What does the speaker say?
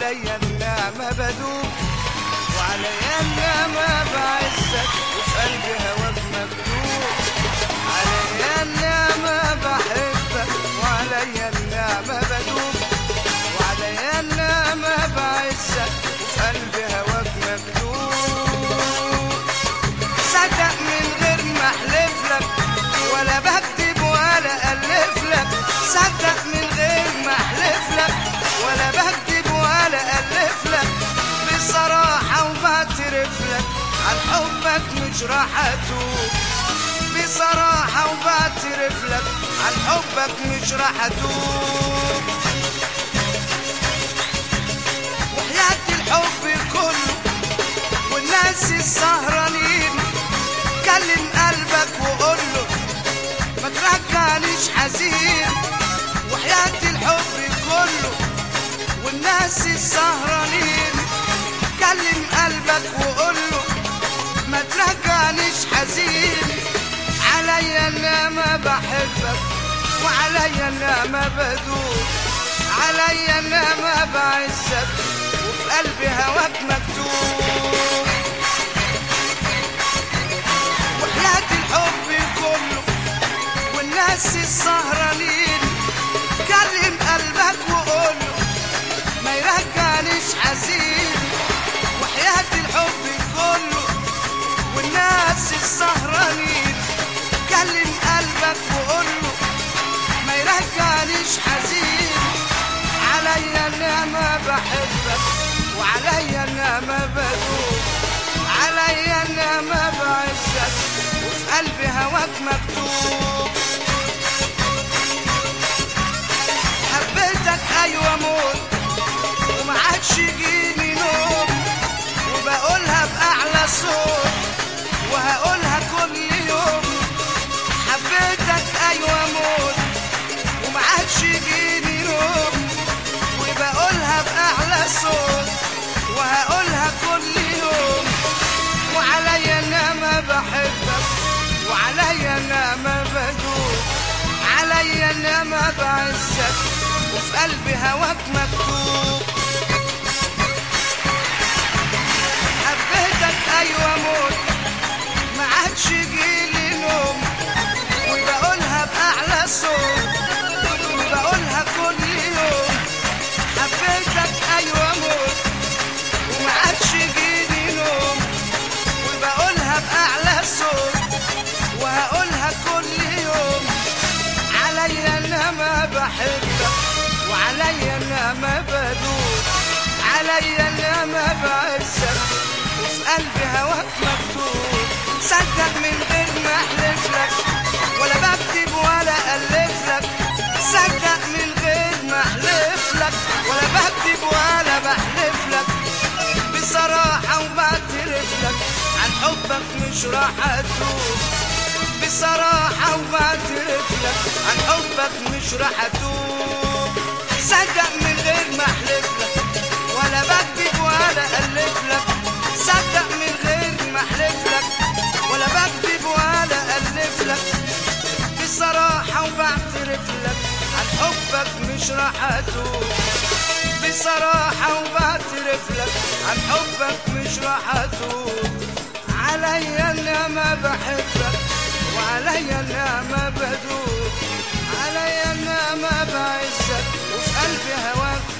وعليا النعمة بدوب وعليا النعمة بعزك وفي قلبي هواك مكتوب عليا النعمة بحبك وعليا النعمة بدوب وعليا النعمة بعزك وفي قلبي هواك مكتوب صدق من غير ما احلف لك ولا بكتب ولا الف لك صدق من غير ما احلف لك ولا بكتب ولا الف لك بصراحه وبعترف لك عن حبك مش راح اتوب بصراحه وبعترف لك عن حبك مش راح اتوب وحياة الحب كله والناس السهرانين كلم قلبك وقول له ما ترجعنيش حزين وحياة الحب كله والناس السهرانين كلم قلبك وقول له ما ترجعنيش حزين عليا انا ما بحبك وعليا انا ما بدوب عليا انا ما بعزك وفي قلبي هواك مكتوب وحياة الحب كله والناس السهرانين كلم قلبك وقول له ما يرجعنيش حزين وحياة الحب كله والناس السهرانين كلم قلبك وقول له ما يرجعنيش حزين عليا النعمة بحبك وعليا النعمة بدوب عليا النعمة بعزك وفي قلبي هواك مكتوب حبيتك أيوة موت وما عادش يجيني نوم وبقولها بأعلى صوت وهقولها كل يوم حبيتك أيوة موت وما عادش يجيني نوم وبقولها بأعلى صوت وهقولها كل يوم وعليا نعمة بحبك وعليا نعمة بدوب عليا نعمة بعزك وفي قلبي هواك مكتوب حبيتك أيوة موت ما عادش يجيلي نوم وبقولها بأعلى صوت وبقولها كل يوم حبيتك أيوة موت وما عادش يجيلي نوم وبقولها بأعلى صوت وهقولها كل يوم عليا انا ما بحبك وعليا انا ما بدوب عليا انا ما بعزك وفي قلبي هواك مكتوب صدق من غير ما احلف لك ولا بكتب ولا الف لك صدق من غير ما احلف لك ولا بكتب ولا بحلف لك بصراحة وبعترف لك عن حبك مش راح اتوب بصراحة وبعترف لك عن حبك مش راح اتوب صدق من غير ما احلف لك ولا بكذب ولا الف لك صدق من غير ما احلف لك ولا بكذب ولا الف لك بصراحة وبعترف لك عن حبك مش راح اتوب بصراحة وبعترف لك عن حبك مش راح اتوب عليا النعمة بحبك وعليا النعمة بدوب عليا النعمة بعزك وفي قلبي هواك